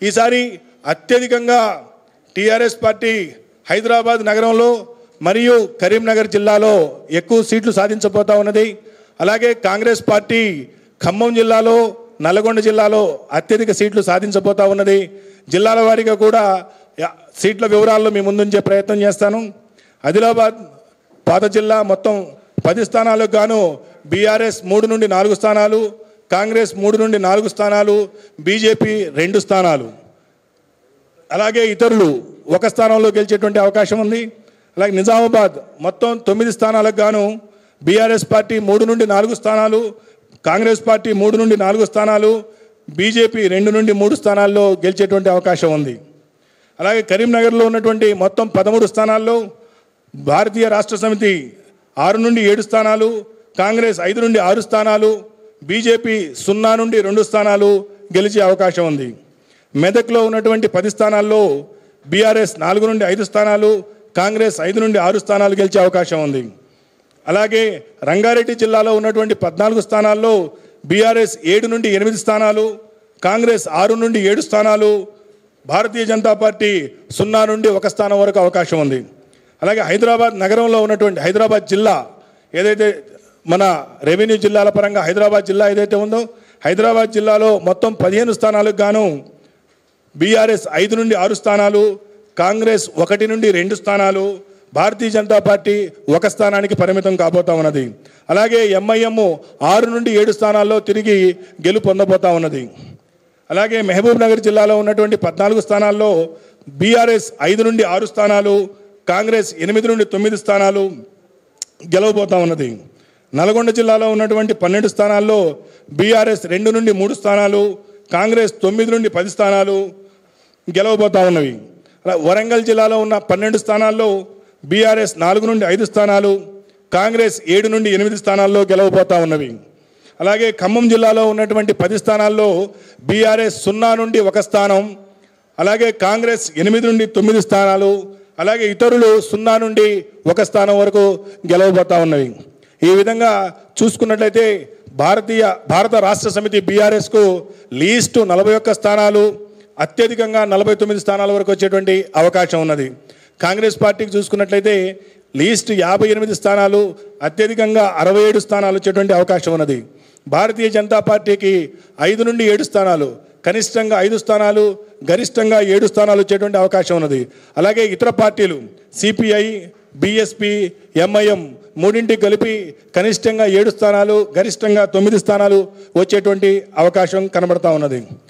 ఈసారి అత్యధికంగా TRS party Hyderabad నగరంలో మరియు కరీంనగర్ జిల్లాలో ఎక్కువ సీట్లు సాధించబోతా ఉన్నది అలాగే కాంగ్రెస్ పార్టీ ఖమ్మం జిల్లాలో నల్గొండ జిల్లాలో అత్యధిక సీట్లు సాధించబోతా ఉన్నది జిల్లాల వారీగా కూడా యా- సీట్ల వివరాల్లో మీ ముందుంచే ప్రయత్నం చేస్తాను ఆదిలాబాద్ పాత జిల్లా మొత్తం పది స్థానాలకు గాను బీఆర్ఎస్ మూడు నుండి నాలుగు స్థానాలు కాంగ్రెస్ మూడు నుండి నాలుగు స్థానాలు బీజేపీ రెండు స్థానాలు అలాగే ఇతరులు ఒక స్థానంలో గెలిచేటువంటి అవకాశం ఉంది అలాగే నిజామాబాద్ మొత్తం తొమ్మిది స్థానాలకు గాను బీఆర్ఎస్ పార్టీ మూడు నుండి నాలుగు స్థానాలు కాంగ్రెస్ పార్టీ మూడు నుండి నాలుగు స్థానాలు బీజేపీ రెండు నుండి మూడు స్థానాల్లో గెలిచేటువంటి అవకాశం ఉంది అలాగే కరీంనగర్లో ఉన్నటువంటి మొత్తం పదమూడు స్థానాల్లో భారతీయ రాష్ట్ర సమితి ఆరు నుండి ఏడు స్థానాలు కాంగ్రెస్ ఐదు నుండి ఆరు స్థానాలు బీజేపీ సున్నా నుండి రెండు స్థానాలు గెలిచే అవకాశం ఉంది మెదక్లో ఉన్నటువంటి పది స్థానాల్లో బీఆర్ఎస్ నాలుగు నుండి ఐదు స్థానాలు కాంగ్రెస్ ఐదు నుండి ఆరు స్థానాలు గెలిచే అవకాశం ఉంది అలాగే రంగారెడ్డి జిల్లాలో ఉన్నటువంటి పద్నాలుగు స్థానాల్లో బీఆర్ఎస్ ఏడు నుండి ఎనిమిది స్థానాలు కాంగ్రెస్ ఆరు నుండి ఏడు స్థానాలు భారతీయ జనతా పార్టీ సున్నా నుండి ఒక స్థానం వరకు అవకాశం ఉంది అలాగే హైదరాబాద్ నగరంలో ఉన్నటువంటి హైదరాబాద్ జిల్లా ఏదైతే మన రెవెన్యూ జిల్లాల పరంగా హైదరాబాద్ జిల్లా ఏదైతే ఉందో హైదరాబాద్ జిల్లాలో మొత్తం పదిహేను స్థానాలకు గాను బీఆర్ఎస్ ఐదు నుండి ఆరు స్థానాలు కాంగ్రెస్ ఒకటి నుండి రెండు స్థానాలు భారతీయ జనతా పార్టీ ఒక స్థానానికి పరిమితం కాబోతా ఉన్నది అలాగే ఎంఐఎం ఆరు నుండి ఏడు స్థానాల్లో తిరిగి గెలుపు పొందబోతా ఉన్నది అలాగే మహబూబ్ నగర్ జిల్లాలో ఉన్నటువంటి పద్నాలుగు స్థానాల్లో బీఆర్ఎస్ ఐదు నుండి ఆరు స్థానాలు కాంగ్రెస్ ఎనిమిది నుండి తొమ్మిది స్థానాలు గెలవబోతా ఉన్నది నల్గొండ జిల్లాలో ఉన్నటువంటి పన్నెండు స్థానాల్లో బీఆర్ఎస్ రెండు నుండి మూడు స్థానాలు కాంగ్రెస్ తొమ్మిది నుండి పది స్థానాలు గెలవబోతా ఉన్నవి అలా వరంగల్ జిల్లాలో ఉన్న పన్నెండు స్థానాల్లో బీఆర్ఎస్ నాలుగు నుండి ఐదు స్థానాలు కాంగ్రెస్ ఏడు నుండి ఎనిమిది స్థానాల్లో గెలవబోతా ఉన్నవి అలాగే ఖమ్మం జిల్లాలో ఉన్నటువంటి పది స్థానాల్లో బీఆర్ఎస్ సున్నా నుండి ఒక స్థానం అలాగే కాంగ్రెస్ ఎనిమిది నుండి తొమ్మిది స్థానాలు అలాగే ఇతరులు సున్నా నుండి ఒక స్థానం వరకు గెలవబోతా ఉన్నవి ఈ విధంగా చూసుకున్నట్లయితే భారతీయ భారత రాష్ట్ర సమితి బీఆర్ఎస్కు లీస్టు నలభై ఒక్క స్థానాలు అత్యధికంగా నలభై తొమ్మిది స్థానాల వరకు వచ్చేటువంటి అవకాశం ఉన్నది కాంగ్రెస్ పార్టీకి చూసుకున్నట్లయితే లీస్ట్ యాభై ఎనిమిది స్థానాలు అత్యధికంగా అరవై ఏడు స్థానాలు వచ్చేటువంటి అవకాశం ఉన్నది భారతీయ జనతా పార్టీకి ఐదు నుండి ఏడు స్థానాలు కనిష్టంగా ఐదు స్థానాలు గరిష్టంగా ఏడు స్థానాలు వచ్చేటువంటి అవకాశం ఉన్నది అలాగే ఇతర పార్టీలు సిపిఐ బిఎస్పి ఎంఐఎం మూడింటికి కలిపి కనిష్టంగా ఏడు స్థానాలు గరిష్టంగా తొమ్మిది స్థానాలు వచ్చేటువంటి అవకాశం కనబడతా ఉన్నది